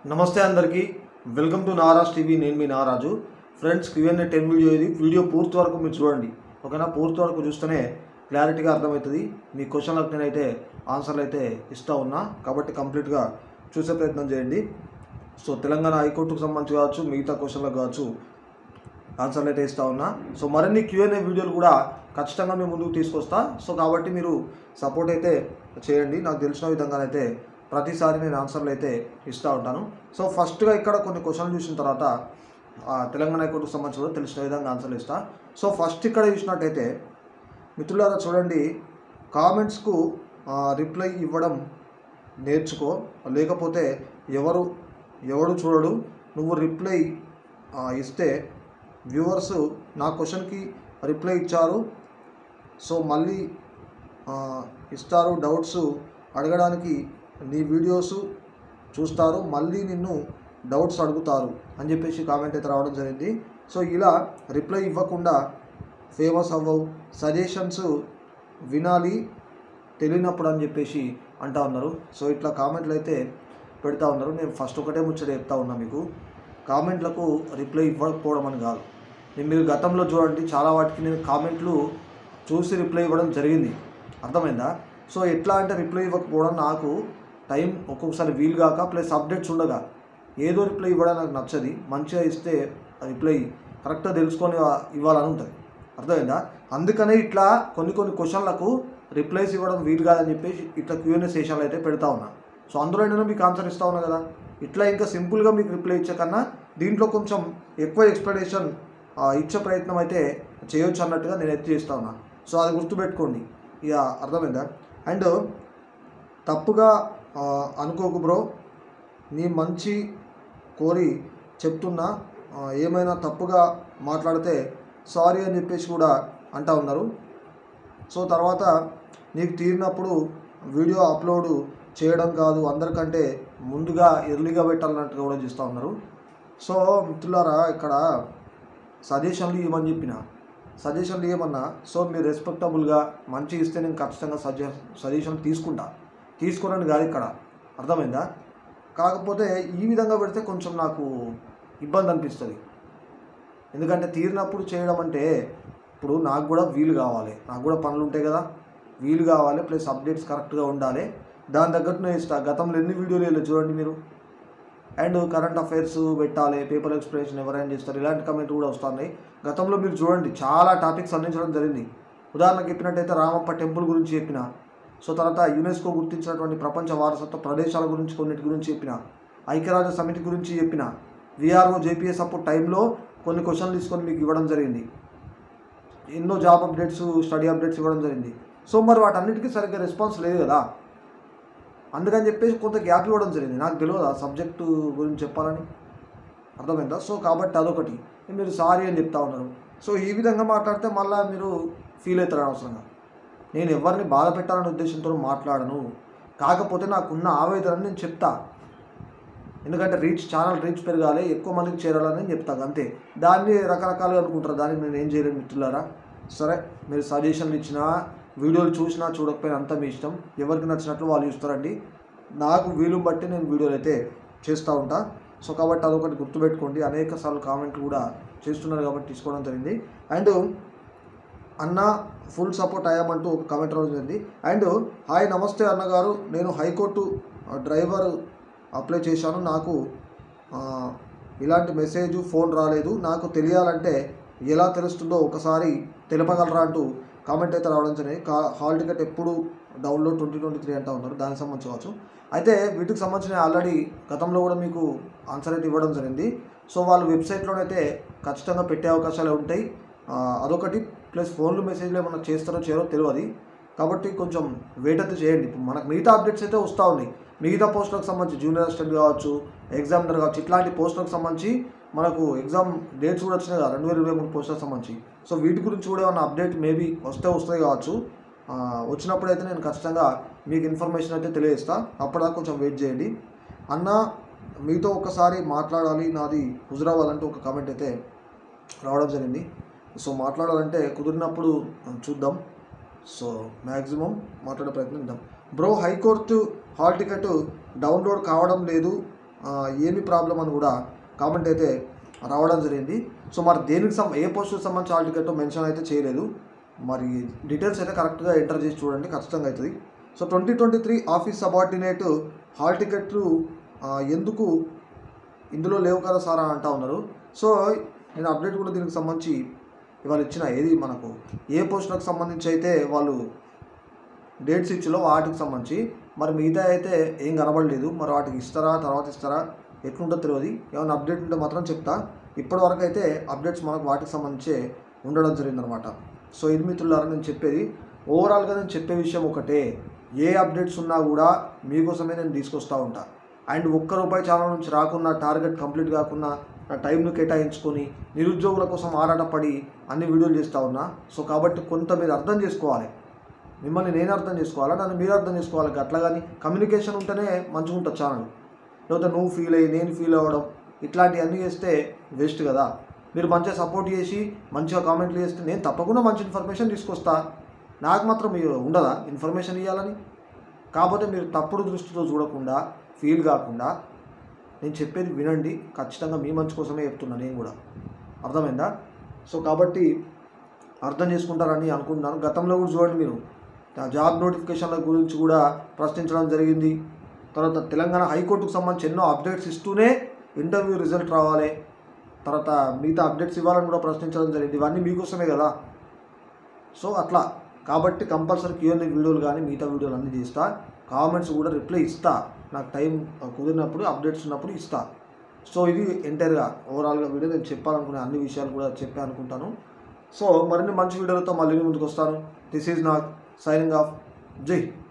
నమస్తే అందరికీ welcome to నారాజ్ TV నేను మీ Naraju friends QnA ten video ఇది వీడియో పూర్తి వరకు మీరు చూడండి ఓకేనా పూర్తి వరకు చూస్తేనే క్లారిటీగా అర్థమవుతుంది మీ క్వశ్చన్లకు నేనైతే ఆన్సర్లు అయితే ఇస్తూ ఉన్నా కాబట్టి కంప్లీట్గా చూసే ప్రయత్నం చేయండి సో తెలంగాణ హైకోర్టుకు సంబంధించి కావచ్చు మిగతా క్వశ్చన్లకు కావచ్చు ఆన్సర్లు అయితే ఇస్తా ఉన్నా సో మరిన్ని క్యూఎన్ఏ వీడియోలు కూడా ఖచ్చితంగా మేము ముందుకు తీసుకొస్తా సో కాబట్టి మీరు సపోర్ట్ అయితే చేయండి నాకు తెలిసిన విధంగానైతే ప్రతిసారి నేను ఆన్సర్లు అయితే ఇస్తూ ఉంటాను సో ఫస్ట్గా ఇక్కడ కొన్ని క్వశ్చన్లు చూసిన తర్వాత ఆ, తెలంగాణ హైకోర్టుకు సంబంధించి కూడా తెలిసిన విధంగా ఆన్సర్లు ఇస్తా సో ఫస్ట్ ఇక్కడ చూసినట్టయితే మిత్రులారా చూడండి కామెంట్స్కు రిప్లై ఇవ్వడం నేర్చుకో లేకపోతే ఎవరు ఎవడు చూడడు నువ్వు రిప్లై ఆ, ఇస్తే వ్యూవర్స్ నా క్వశ్చన్కి రిప్లై ఇచ్చారు సో మళ్ళీ ఆ, ఇస్తారు డౌట్స్ అడగడానికి నీ వీడియోస్ చూస్తారు మళ్ళీ నిన్ను డౌట్స్ అడుగుతారు అని చెప్పేసి కామెంట్ అయితే రావడం జరిగింది సో ఇలా రిప్లై ఇవ్వకుండా ఫేమస్ అవ్వవు సజెషన్స్ వినాలి తెలియనప్పుడు అని చెప్పేసి అంటా ఉన్నారు సో ఇట్లా కామెంట్లు అయితే పెడతా ఉన్నారు నేను ఫస్ట్ ఒకటే ముచ్చట చెప్తా ఉన్నా మీకు కామెంట్లకు రిప్లై ఇవ్వకపోవడం అని కాదు నేను మీరు గతంలో చూడండి చాలా వాటికి నేను కామెంట్లు చూసి రిప్లై ఇవ్వడం జరిగింది అర్థమైందా సో ఎట్లా అంటే రిప్లై ఇవ్వకపోవడం నాకు టైం ఒక్కొక్కసారి వీలు కాక ప్లస్ అప్డేట్స్ ఉండగా ఏదో రిప్లై ఇవ్వడం నాకు నచ్చది మంచిగా ఇస్తే రిప్లై కరెక్ట్గా తెలుసుకొని ఇవ్వాలని ఉంటుంది అర్థమైందా అందుకనే ఇట్లా కొన్ని కొన్ని క్వశ్చన్లకు రిప్లైస్ ఇవ్వడం వీలు కాదని చెప్పేసి ఇట్లా క్యూఎన్ఏ సెషన్లు అయితే పెడతా ఉన్నా సో అందులో నేను మీకు ఆన్సర్ ఇస్తా ఉన్నా కదా ఇట్లా ఇంకా సింపుల్గా మీకు రిప్లై ఇచ్చే కన్నా దీంట్లో కొంచెం ఎక్కువ ఎక్స్ప్లెనేషన్ ఇచ్చే ప్రయత్నం అయితే చేయొచ్చు అన్నట్టుగా నేను ఎత్తి చేస్తా ఉన్నా సో అది గుర్తుపెట్టుకోండి ఇక అర్థమైందా అండ్ తప్పుగా ఆ, అనుకోకు బ్రో నీ మంచి కోరి చెప్తున్నా ఆ, ఏమైనా తప్పుగా మాట్లాడితే సారీ అని చెప్పేసి కూడా అంటా ఉన్నారు సో తర్వాత నీకు తీరినప్పుడు వీడియో అప్లోడ్ చేయడం కాదు అందరికంటే ముందుగా ఎర్లీగా పెట్టాలన్నట్టుగా కూడా చేస్తూ ఉన్నారు సో మిత్రులారా ఇక్కడ సజెషన్లు ఇవ్వమని చెప్పిన సజెషన్లు ఇవ్వమన్నా సో మీరు రెస్పెక్టబుల్గా మంచి ఇస్తే నేను ఖచ్చితంగా సజె సజెషన్ తీసుకుంటా తీసుకోనని కాదు ఇక్కడ అర్థమైందా కాకపోతే ఈ విధంగా పెడితే కొంచెం నాకు ఇబ్బంది అనిపిస్తుంది ఎందుకంటే తీరినప్పుడు చేయడం అంటే ఇప్పుడు నాకు కూడా వీలు కావాలి నాకు కూడా పనులు ఉంటాయి కదా వీలు కావాలి ప్లస్ అప్డేట్స్ కరెక్ట్గా ఉండాలి దాని తగ్గట్టు నేను ఇస్తా గతంలో ఎన్ని వీడియోలు వెళ్ళి చూడండి మీరు అండ్ కరెంట్ అఫైర్స్ పెట్టాలి పేపర్ ఎక్స్ప్రెషన్ ఎవరైనా చేస్తారు ఇలాంటి కమెంట్ కూడా వస్తున్నాయి గతంలో మీరు చూడండి చాలా టాపిక్స్ అందించడం జరిగింది ఉదాహరణకు చెప్పినట్టయితే రామప్ప టెంపుల్ గురించి చెప్పిన సో తర్వాత యునెస్కో గుర్తించినటువంటి ప్రపంచ వారసత్వ ప్రదేశాల గురించి కొన్నిటి గురించి చెప్పిన ఐక్యరాజ్య సమితి గురించి చెప్పిన విఆర్ఓ జేపీఎస్ అప్పుడు టైంలో కొన్ని క్వశ్చన్లు తీసుకొని మీకు ఇవ్వడం జరిగింది ఎన్నో జాబ్ అప్డేట్స్ స్టడీ అప్డేట్స్ ఇవ్వడం జరిగింది సో మరి వాటన్నిటికీ సరిగ్గా రెస్పాన్స్ లేదు కదా అందుకని చెప్పేసి కొంత గ్యాప్ ఇవ్వడం జరిగింది నాకు తెలియదు ఆ సబ్జెక్టు గురించి చెప్పాలని అర్థమైందా సో కాబట్టి అదొకటి మీరు సారీ అని చెప్తా ఉన్నారు సో ఈ విధంగా మాట్లాడితే మళ్ళీ మీరు ఫీల్ అవుతారు అనవసరంగా నేను ఎవరిని బాధ పెట్టాలనే ఉద్దేశంతో మాట్లాడను కాకపోతే నాకున్న ఆవేదనని నేను చెప్తా ఎందుకంటే రీచ్ ఛానల్ రీచ్ పెరగాలి ఎక్కువ మందికి చేరాలని నేను చెప్తాను అంతే దాన్ని రకరకాలుగా అనుకుంటారు దానికి నేను ఏం చేయలేను మిత్రులారా సరే మీరు సజెషన్లు ఇచ్చినా వీడియోలు చూసినా చూడకపోయినా అంతా మీ ఇష్టం ఎవరికి నచ్చినట్లు వాళ్ళు చూస్తారండి నాకు వీలు బట్టి నేను వీడియోలు అయితే చేస్తూ ఉంటా సో కాబట్టి అదొకటి గుర్తుపెట్టుకోండి అనేక సార్లు కామెంట్ కూడా చేస్తున్నారు కాబట్టి తీసుకోవడం జరిగింది అండ్ అన్న ఫుల్ సపోర్ట్ అయ్యామంటూ ఒక కామెంట్ రావడం జరిగింది అండ్ హాయ్ నమస్తే అన్నగారు నేను హైకోర్టు డ్రైవర్ అప్లై చేశాను నాకు ఆ, ఇలాంటి మెసేజ్ ఫోన్ రాలేదు నాకు తెలియాలంటే ఎలా తెలుస్తుందో ఒకసారి తెలపగలరా అంటూ కామెంట్ అయితే రావడం జరిగింది కా హాల్ టికెట్ ఎప్పుడు డౌన్లోడ్ ట్వంటీ ట్వంటీ త్రీ అంటూ ఉన్నారు దానికి సంబంధించి కావచ్చు అయితే వీటికి సంబంధించిన ఆల్రెడీ గతంలో కూడా మీకు ఆన్సర్ అయితే ఇవ్వడం జరిగింది సో వాళ్ళు వెబ్సైట్లోనైతే ఖచ్చితంగా పెట్టే అవకాశాలు ఉంటాయి ఆ, అదొకటి ప్లస్ ఫోన్లు మెసేజ్లు ఏమన్నా చేస్తారో చేయరో తెలియదు కాబట్టి కొంచెం వెయిట్ అయితే చేయండి ఇప్పుడు మనకు మిగతా అప్డేట్స్ అయితే వస్తూ ఉన్నాయి మిగతా పోస్టులకు సంబంధించి జూనియర్ అసిస్టెంట్ కావచ్చు ఎగ్జామినర్ కావచ్చు ఇట్లాంటి పోస్టులకు సంబంధించి మనకు ఎగ్జామ్ డేట్స్ కూడా వచ్చినాయి కదా రెండు వేల ఇరవై మూడు పోస్టులకు సంబంధించి సో వీటి గురించి కూడా ఏమన్నా అప్డేట్ మేబీ వస్తే వస్తాయి కావచ్చు ఆ, వచ్చినప్పుడు అయితే నేను ఖచ్చితంగా మీకు ఇన్ఫర్మేషన్ అయితే తెలియజేస్తా అప్పటిదాకా కొంచెం వెయిట్ చేయండి అన్న మీతో ఒకసారి మాట్లాడాలి నాది హుజరాబాద్ అంటూ ఒక కామెంట్ అయితే రావడం జరిగింది సో మాట్లాడాలంటే కుదిరినప్పుడు చూద్దాం సో మ్యాక్సిమం మాట్లాడే ప్రయత్నం చేద్దాం bro high court hall ticket download కావడం లేదు ఆ, ఆ, ఏమి ప్రాబ్లం అని కూడా కామెంట్ అయితే రావడం జరిగింది సో మరి దేనికి సం ఏ పోస్టుకి సంబంధించి హాల్ టికెట్ మెన్షన్ అయితే చేయలేదు మరి డీటెయిల్స్ అయితే కరెక్ట్గా ఎంటర్ చేసి చూడండి ఖచ్చితంగా అవుతుంది so twenty twenty three office subordinate hall టికెట్లు ఆ, ఎందుకు ఇందులో లేవు కదా సార్ అని అంటా ఉన్నారు సో నేను అప్డేట్ కూడా దీనికి సంబంధించి ఇవాళ ఇచ్చిన ఏది మనకు ఏ పోస్టులకు సంబంధించి అయితే వాళ్ళు డేట్స్ ఇచ్చిలో వాటికి సంబంధించి మరి మిగతా అయితే ఏం కనబడలేదు మరి వాటికి ఇస్తారా తర్వాత ఇస్తారా ఎట్లుంటుందో తెలియదు ఏమైనా అప్డేట్ ఉంటే మాత్రం చెప్తా ఇప్పటి వరకు అయితే అప్డేట్స్ మనకు వాటికి సంబంధించే ఉండడం జరిగిందనమాట సో ఇది మిత్రులారా నేను చెప్పేది ఓవరాల్గా నేను చెప్పే విషయం ఒకటే ఏ అప్డేట్స్ ఉన్నా కూడా మీకోసమే నేను తీసుకొస్తూ ఉంటా అండ్ ఒక్క రూపాయి ఛానల్ నుంచి రాకున్నా టార్గెట్ కంప్లీట్ కాకున్నా నా టైంను కేటాయించుకొని నిరుద్యోగుల కోసం ఆరాటపడి అన్ని వీడియోలు చేస్తూ ఉన్నా సో కాబట్టి కొంత మీరు అర్థం చేసుకోవాలి మిమ్మల్ని నేను అర్థం చేసుకోవాలా నన్ను మీరు అర్థం చేసుకోవాలి అట్లా కానీ కమ్యూనికేషన్ ఉంటేనే మంచిగా ఉంటుంది ఛానల్ లేకపోతే నువ్వు ఫీల్ అయ్యి నేను ఫీల్ అవ్వడం ఇట్లాంటివన్నీ చేస్తే వేస్ట్ కదా మీరు మంచిగా సపోర్ట్ చేసి మంచిగా కామెంట్లు చేస్తే నేను తప్పకుండా మంచి ఇన్ఫర్మేషన్ తీసుకొస్తా నాకు మాత్రం మీరు ఉండదా ఇన్ఫర్మేషన్ ఇవ్వాలని కాకపోతే మీరు తప్పుడు దృష్టితో చూడకుండా ఫీల్ కాకుండా నేను చెప్పేది వినండి ఖచ్చితంగా మీ మంచి కోసమే చెప్తున్నా నేను కూడా అర్థమైందా సో కాబట్టి అర్థం చేసుకుంటారని అనుకుంటున్నాను గతంలో కూడా చూడండి మీరు ఆ జాబ్ నోటిఫికేషన్ల గురించి కూడా ప్రశ్నించడం జరిగింది తర్వాత తెలంగాణ హైకోర్టుకు సంబంధించి ఎన్నో అప్డేట్స్ ఇస్తూనే ఇంటర్వ్యూ రిజల్ట్ రావాలి తర్వాత మిగతా అప్డేట్స్ ఇవ్వాలని కూడా ప్రశ్నించడం జరిగింది ఇవన్నీ మీకోసమే కదా సో అట్లా కాబట్టి కంపల్సరీ క్యూఎన్ఏ వీడియోలు కానీ మిగతా వీడియోలు అన్నీ చేస్తా కామెంట్స్ కూడా రిప్లై ఇస్తా నాకు టైం కుదిరినప్పుడు అప్డేట్స్ ఉన్నప్పుడు ఇస్తా సో ఇది ఎంటైర్గా ఓవరాల్గా వీడియో నేను చెప్పాలనుకునే అన్ని విషయాలు కూడా చెప్పాను అనుకుంటాను సో మరిన్ని మంచి వీడియోలతో మళ్ళీ మీ ముందుకు వస్తాను this is not signing off జై